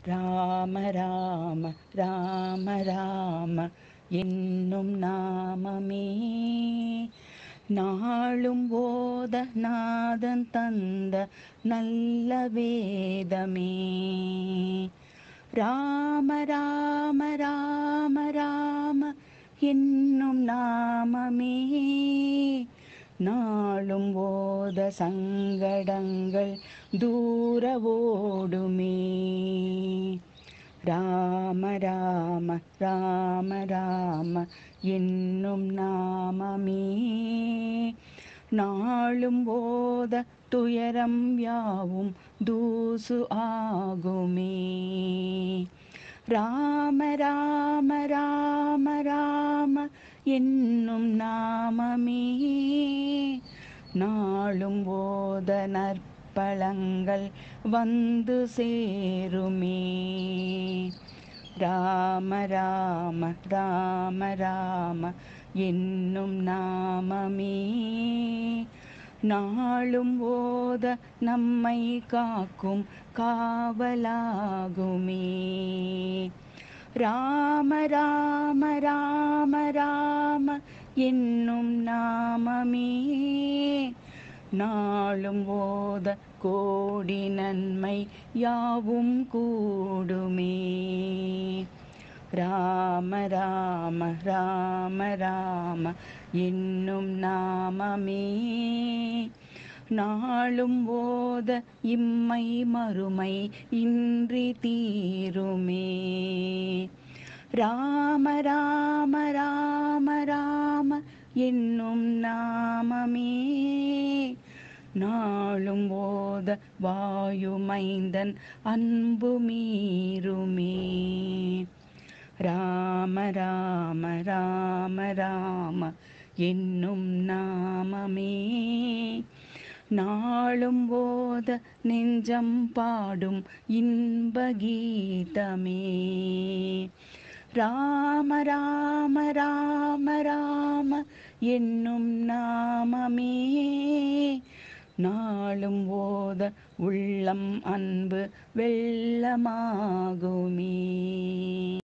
ராம ராம ராம ராம என்னும் நாமமே நாளும் போத நாதன் தந்த நல்ல வேதமே ராம ராம ராம ராம என்னும் நாமமே நாளும் போத சங்கடங்கள் தூர ஓடுமே ராம ராம ராம ராம என்னும் நாமமே நாளும் போத துயரம் யாவும் தூசு ஆகுமே ராம ராம ராம ராம என்னும் நாமமே நாளும் போத நற்பழங்கள் வந்து சேருமே ராம ராம ராம ராம என்னும் நாமமே நாளும் போத நம்மை காக்கும் காவலாகுமே ராம ராம ராம ராம என்னும் நாமமே நாளும் போத கோடி நன்மை யாவும் கூடுமே ராம ராம ராம ராம என்னும் நாமமே நாளும் போத இம்மை மறுமை இன்றி தீருமே ராம ராம ராம ராம என்னும் நாமமே நாளும் போத வாயுமைந்தன் அன்பு மீறுமே ராம ராம ராம ராம என்னும் நாமமே நாளும் போத நெஞ்சம் பாடும் இன்ப கீதமே ராம ராம ராம ராம என்னும் நாமமே நாளும் போத உள்ளம் அன்பு வெள்ளமாகுமே